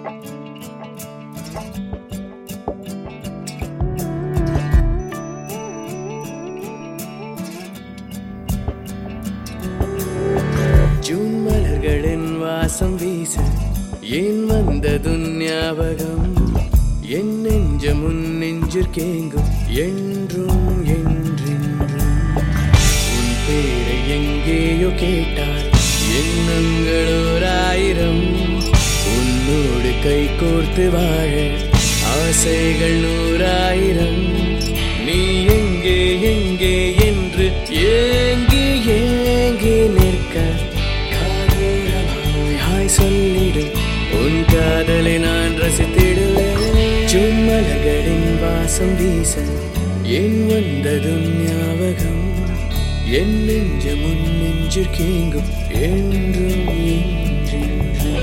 June மலர்களின் வாசம் வீச ஏன் வந்தது ஞாபகம் என் நெஞ்ச முன் நெஞ்சிற்கேங்கும் என்றும் என்றென்றும் உன் பேரை எங்கேயோ கேட்டால் எண்ணங்கள் ஓராயிரம் உன்னோடு கை கோர்த்து வாழ ஆசைகள் நூறாயிரம் நீ எங்கே எங்கே என்று ஏங்கி ஏங்கி நிற்க காதோரமாய் ஹாய் சொல்லிடும் உன் காதலை நான் ரசித்திடுவேன் சும்மலகளின் வாசம் வீச என் வந்ததும் ஞாபகம் என் நெஞ்ச முன் நெஞ்சிற்கேங்கும் என்றும் என்றென்றும்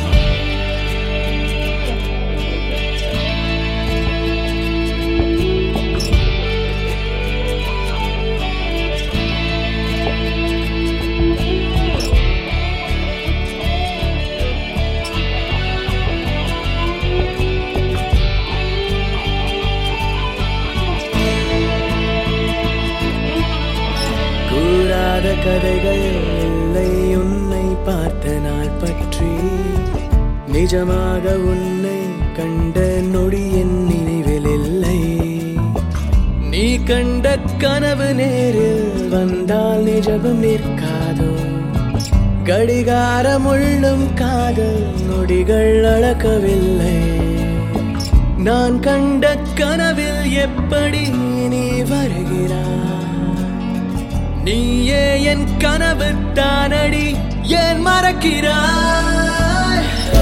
கூறாத கதைகள் இல்லை உன்னை பார்த்த நாள் பற்றி நிஜமாக உன்னை கண்ட நொடி என் நினைவில் இல்லை நீ கண்ட கனவு நேரில் வந்தால் நிஜமும் நிற்காதோ கடிகாரம் உள்ளும் காதல் நொடிகள் அளக்கவில்லை நான் கண்ட கனவில் எப்படி நீ வருகிறாய் நீயே என் கனவு தானடி ஏன் மறக்கிறாய்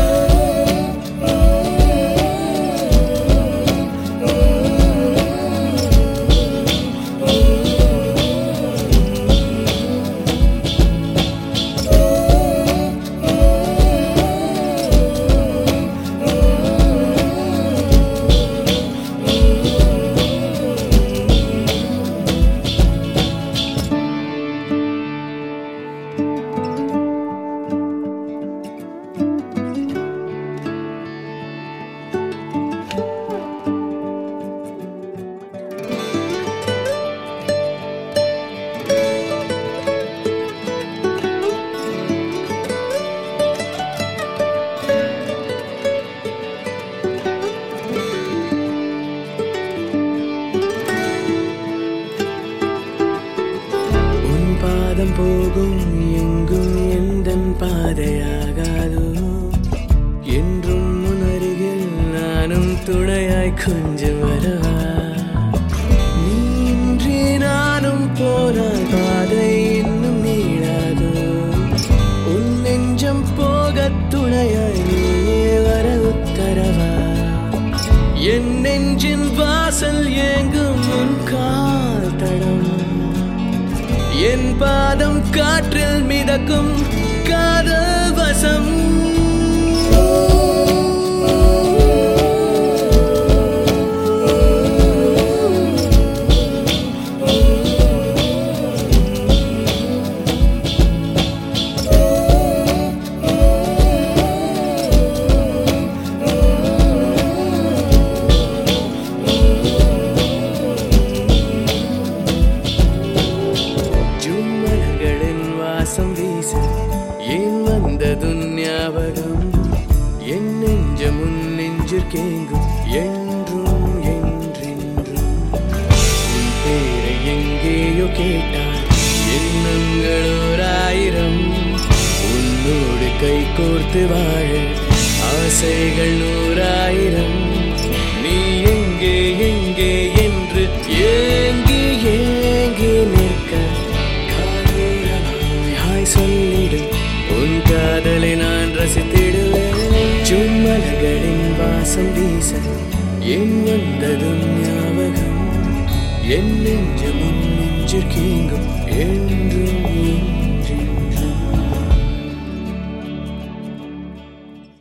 உன் பாதம் போகும் எங்கும் எந்தன் பாதையாகாதோ என்றும் உன் அருகில் நானும் துணையாய் கொஞ்சம் வரவா நீன்றி நானும் போனால் பாதை இன்னும் நீளாதோ உன் நெஞ்சம் போக துணையாய் நீயே வர உத்தரவா என் நெஞ்சின் வாசல் ஏங்கும் உன் கால் தடம் என் பாதம் காற்றில் மிதக்கும் காதல் வசம் ஜும்மலகளின் வாசம் வீச ஏன் வந்தது ஞாபகம் என் நெஞ்ச முன் நெஞ்சிற்கேங்கும் என்றும் என்றென்றும் உன் பேரை எங்கேயோ கேட்டால் எண்ணங்கள் ஓராயிரம் உன்னோடு கை கோர்த்து வாழ ஆசைகள் நூறாயிரம் நீ எங்கே எங்கே என்று ஏங்கி ஏங்கி நிற்க காதோரமாய் ஹாய் சொல்லிடும் உன் காதலை நான் ரசித்திடுவேன் சும்மலகளின் வாசம் வீச என் வந்ததும் ஞாபகம் என் நெஞ்ச முன் நெஞ்சிற்கேங்கும் என்றும் என்றென்றும்